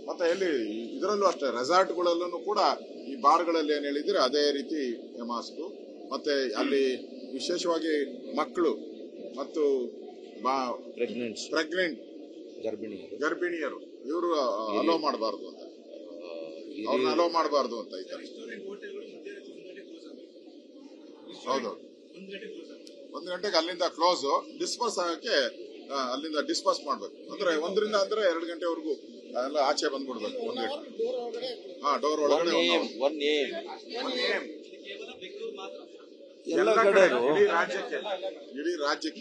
ಮತ್ತೆ ಎಲ್ಲಿ ಇದರಲ್ಲೂ ಅಷ್ಟೇ ರೆಸಾರ್ಟ್ಗಳಲ್ಲೂ ಕೂಡ ಈ ಬಾರ್ಗಳಲ್ಲಿ ಏನ್ ಹೇಳಿದ್ರೆ ಅದೇ ರೀತಿ ಮಾಸ್ಕ್ ಮತ್ತೆ ಅಲ್ಲಿ ವಿಶೇಷವಾಗಿ ಮಕ್ಕಳು ಮತ್ತು ಬಾ ಪ್ರೆಗ್ನೆಂಟ್ಸ್ ಪ್ರೆಗ್ನೆಂಟ್ ಗರ್ಭಿಣಿಯರು ಗರ್ಭಿಣಿಯರು ಇವರು ಅಲೋ ಮಾಡಬಾರ್ದು ಅಂತ ಆ, ಅವ್ರನ್ನ ಹಿರಿಯ- ಅಲೋ ಮಾಡಬಾರ್ದು ಅಂತ ಇದ್ದಾರೆ ಹೌದು ಒಂದು ಗಂಟೆಗೆ ಅಲ್ಲಿಂದ ಕ್ಲೋಸ್ ಡಿಸ್ಪರ್ಸ್ ಆಗಕ್ಕೆ ಆ, ಅಲ್ಲಿಂದ ಡಿಸ್ಪರ್ಸ್ ಮಾಡ್ಬೇಕು ಅಂದ್ರೆ ಒಂದರಿಂದ ಅಂದ್ರೆ ಎರಡು ಗಂಟೆವರೆಗೂ ಎಲ್ಲ ಆಚೆ ಬಂದ್ಬಿಡ್ಬೇಕು ಒಂದು ಗಂಟೆ ಹಾ ಡೋರ್ ಒನ್ ಒಳಗಡೆ ಎ ಒಂದು ಒನ್ ಎ ಎಲ್ಲ ಎಲ್ಲ ಕಡೆ ಕಡೆ ಇಡೀ ರಾಜ್ಯಕ್ಕೆ ಇಡೀ ರಾಜ್ಯಕ್ಕೆ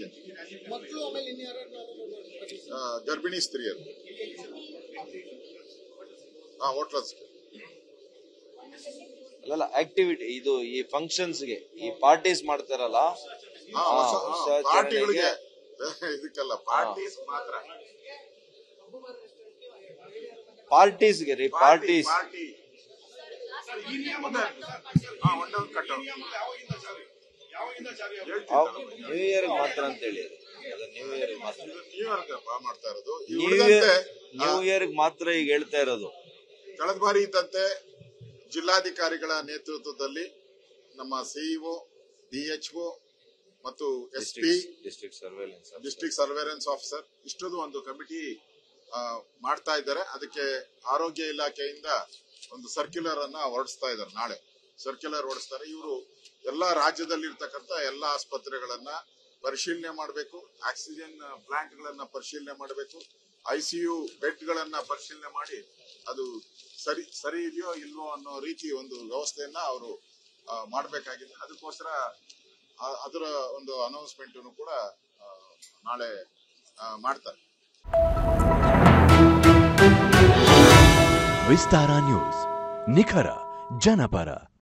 ಆ, ಗರ್ಭಿಣಿ ಸ್ತ್ರೀಯರು ಹಾ ಹೋಟ್ಲಸ್ ಅಲ್ಲಲ್ಲ ಆಕ್ಟಿವಿಟಿ ಇದು ಈ ಫಂಕ್ಷನ್ಸ್ ಗೆ ಈ ಪಾರ್ಟೀಸ್ ಮಾಡ್ತಾರಲ್ಲ ಹಾ ಹಾ, ಹೊಸ ಹೊಸ ಪಾರ್ಟಿಗಳಿಗೆ ಇದಕ್ಕೆಲ್ಲ ಪಾರ್ಟೀಸ್ ಮಾತ್ರ ಪಾರ್ಟೀಸ್ ಗೆ ರೀ ಪಾರ್ಟೀಸ್ ಪಾರ್ಟಿ ಹಾ ಒಂದೊಂದು ಕಟ್ ನ್ಯೂ ಇಯರ್ ಮಾತ್ರ ಅಂತ ಹೇಳಿ ಅದು. ಅದು ನ್ಯೂ ಇಯರ್ ಮಾತ್ರ ನ್ಯೂ ಇಯರ್ ಮಾಡ್ತಾ ಇರೋದು ಈ ನ್ಯೂ ಉಳಿದಂತೆ ಇಯರ್ ನ್ಯೂ ಇಯರ್ ಮಾತ್ರ ಈಗ ಹೇಳ್ತಾ ಇರೋದು ಕಳೆದ ಬಾರಿ ಇದ್ದಂತೆ ಜಿಲ್ಲಾಧಿಕಾರಿಗಳ ನೇತೃತ್ವದಲ್ಲಿ ನಮ್ಮ ಸಿಇಒ ಡಿಎಚ್ಒ ಮತ್ತು S P district surveillance district surveillance officer ಇಷ್ಟೊಂದು ಒಂದು ಕಮಿಟಿ ಮಾಡ್ತಾ ಇದ್ದಾರೆ ಅದಕ್ಕೆ ಆರೋಗ್ಯ ಇಲಾಖೆಯಿಂದ ಒಂದು ಸರ್ಕ್ಯುಲರ್ ಅನ್ನ ಹೊರಡಿಸ್ತಾ ಇದ್ದಾರೆ ನಾಳೆ ಸರ್ಕ್ಯುಲರ್ ಹೊರಡಿಸ್ತಾರೆ ಇವರು ಎಲ್ಲಾ ರಾಜ್ಯದಲ್ಲಿ ಇರ್ತಕ್ಕಂಥ ಎಲ್ಲಾ ಆಸ್ಪತ್ರೆಗಳನ್ನ ಪರಿಶೀಲನೆ ಮಾಡಬೇಕು ಆಕ್ಸಿಜನ್ ಪ್ಲಾಂಟ್ ಗಳನ್ನ ಪರಿಶೀಲನೆ ಮಾಡಬೇಕು ಐಸಿಯು ಬೆಡ್ ಗಳನ್ನ ಪರಿಶೀಲನೆ ಮಾಡಿ ಅದು ಸರಿ ಸರಿ ಇದೆಯೋ ಇಲ್ವೋ ಅನ್ನೋ ರೀತಿ ಒಂದು ವ್ಯವಸ್ಥೆಯನ್ನ ಅವರು ಮಾಡಬೇಕಾಗಿದೆ ಅದಕ್ಕೋಸ್ಕರ ಆ- ಅದರ ಒಂದು ಅನೌನ್ಸ್ಮೆಂಟ್ ಕೂಡ ಆ, ನಾಳೆ ಆ, ಮಾಡ್ತಾರೆ ವಿಸ್ತಾರ ನ್ಯೂಸ್ ನಿಖರ ಜನಪರ